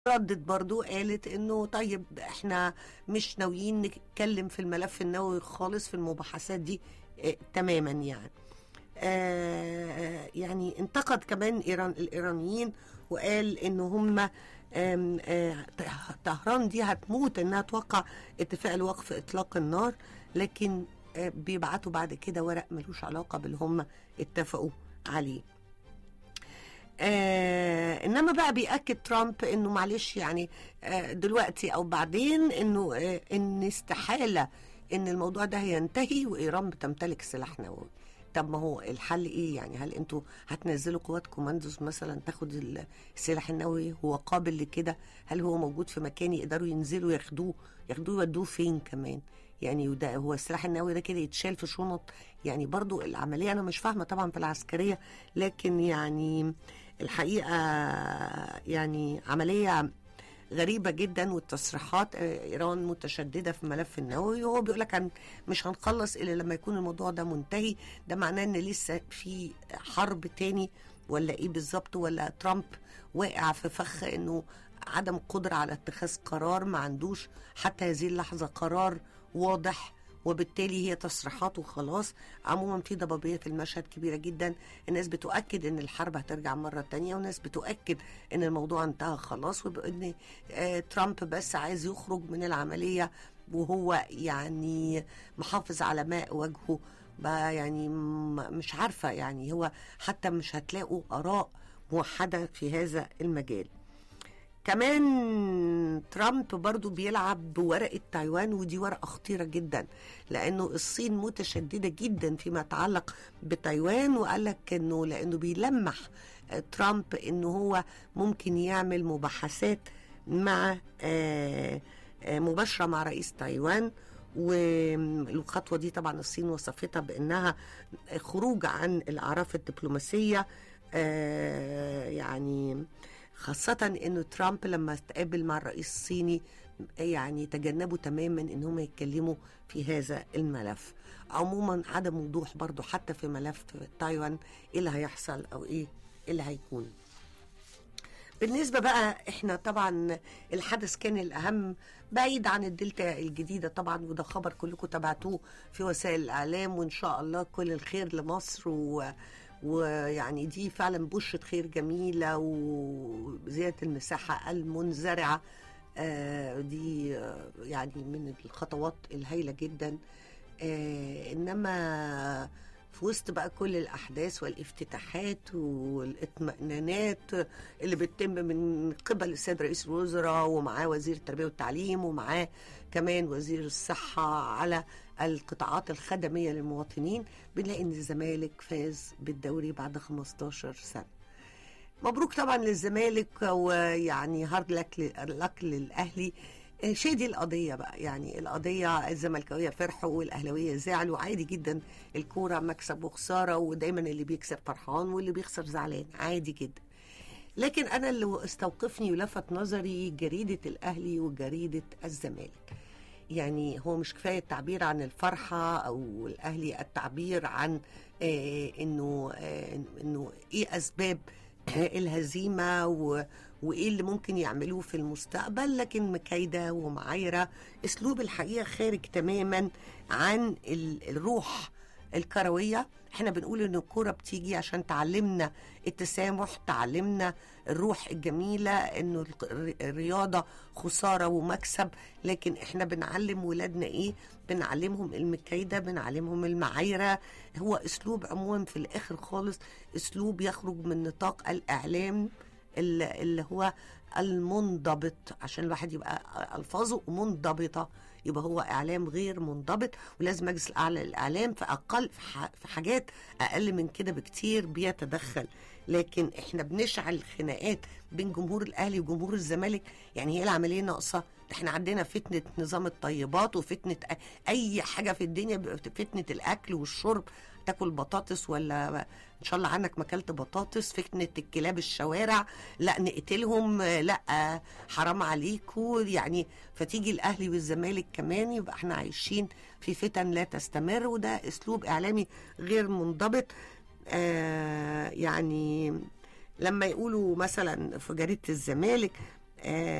ردت برضو قالت انه طيب احنا مش ناويين نتكلم في الملف النووي خالص في المباحثات دي اه تماما يعني آه يعني انتقد كمان ايران الايرانيين وقال ان هم آم، آه، طهران دي هتموت انها توقع اتفاق لوقف اطلاق النار لكن آه، بيبعتوا بعد كده ورق ملوش علاقه باللي هم اتفقوا عليه آه انما بقى بياكد ترامب انه معلش يعني آه دلوقتي او بعدين انه آه ان استحاله ان الموضوع ده هينتهي وايران بتمتلك سلاح نووي طب ما هو الحل ايه يعني هل انتوا هتنزلوا قوات كوماندوز مثلا تاخد السلاح النووي هو قابل لكده هل هو موجود في مكان يقدروا ينزلوا ياخدوه ياخدوه يودوه فين كمان يعني وده هو السلاح النووي ده كده يتشال في شنط يعني برضو العملية أنا مش فاهمة طبعا في العسكرية لكن يعني الحقيقة يعني عملية غريبة جدا والتصريحات آه، إيران متشددة في ملف النووي وهو بيقول لك مش هنخلص إلا لما يكون الموضوع ده منتهي ده معناه إن لسه في حرب تاني ولا إيه بالظبط ولا ترامب واقع في فخ إنه عدم قدرة على اتخاذ قرار ما عندوش حتى هذه اللحظة قرار واضح وبالتالي هي تصريحات وخلاص عموما في ضبابية في المشهد كبيرة جدا الناس بتؤكد ان الحرب هترجع مرة تانية وناس بتؤكد ان الموضوع انتهى خلاص وان آه ترامب بس عايز يخرج من العملية وهو يعني محافظ على ماء وجهه بقى يعني م- مش عارفة يعني هو حتى مش هتلاقوا آراء موحدة في هذا المجال كمان ترامب برضو بيلعب بورقة تايوان ودي ورقة خطيرة جدا لأنه الصين متشددة جدا فيما يتعلق بتايوان وقال لك أنه لأنه بيلمح آه، ترامب أنه هو ممكن يعمل مباحثات مع آه، آه، مباشرة مع رئيس تايوان والخطوة دي طبعا الصين وصفتها بأنها خروج عن الأعراف الدبلوماسية آه، يعني خاصة انه ترامب لما تقابل مع الرئيس الصيني يعني تجنبوا تماما ان هم يتكلموا في هذا الملف عموما عدم وضوح برضو حتى في ملف تايوان ايه اللي هيحصل او ايه اللي هيكون بالنسبة بقى احنا طبعا الحدث كان الأهم بعيد عن الدلتا الجديدة طبعا وده خبر كلكم تابعتوه في وسائل الإعلام وإن شاء الله كل الخير لمصر و ويعني دي فعلا بشرة خير جميلة وزيادة المساحة المنزرعة آه دي آه يعني من الخطوات الهائلة جدا آه إنما في وسط بقى كل الأحداث والافتتاحات والاطمئنانات اللي بتتم من قبل السيد رئيس الوزراء ومعاه وزير التربية والتعليم ومعاه كمان وزير الصحة على القطاعات الخدمية للمواطنين بنلاقي ان الزمالك فاز بالدوري بعد 15 سنة مبروك طبعا للزمالك ويعني هارد لك لك للاهلي شادي القضية بقى يعني القضية الزملكاوية فرحوا والأهلاوية زعلوا عادي جدا الكورة مكسب وخسارة ودايما اللي بيكسب فرحان واللي بيخسر زعلان عادي جدا لكن أنا اللي استوقفني ولفت نظري جريدة الأهلي وجريدة الزمالك يعني هو مش كفاية التعبير عن الفرحة أو الأهلي التعبير عن آه إنه آه إنه إيه أسباب الهزيمة و... وإيه اللي ممكن يعملوه في المستقبل لكن مكايدة ومعايرة أسلوب الحقيقة خارج تماما عن ال... الروح الكروية احنا بنقول ان الكورة بتيجي عشان تعلمنا التسامح تعلمنا الروح الجميلة انه الرياضة خسارة ومكسب لكن احنا بنعلم ولادنا ايه بنعلمهم المكايدة بنعلمهم المعايرة هو اسلوب عموما في الاخر خالص اسلوب يخرج من نطاق الاعلام اللي هو المنضبط عشان الواحد يبقى الفاظه منضبطه يبقى هو اعلام غير منضبط ولازم مجلس الاعلى للاعلام في اقل في حاجات اقل من كده بكتير بيتدخل لكن احنا بنشعل خناقات بين جمهور الاهلي وجمهور الزمالك يعني هي العمليه ناقصه احنا عندنا فتنه نظام الطيبات وفتنه اي حاجه في الدنيا فتنه الاكل والشرب تاكل بطاطس ولا ان شاء الله عنك ما اكلت بطاطس فتنه الكلاب الشوارع لا نقتلهم لا حرام عليكم يعني فتيجي الاهلي والزمالك كمان يبقى احنا عايشين في فتن لا تستمر وده اسلوب اعلامي غير منضبط آه يعني لما يقولوا مثلا في جريده الزمالك آه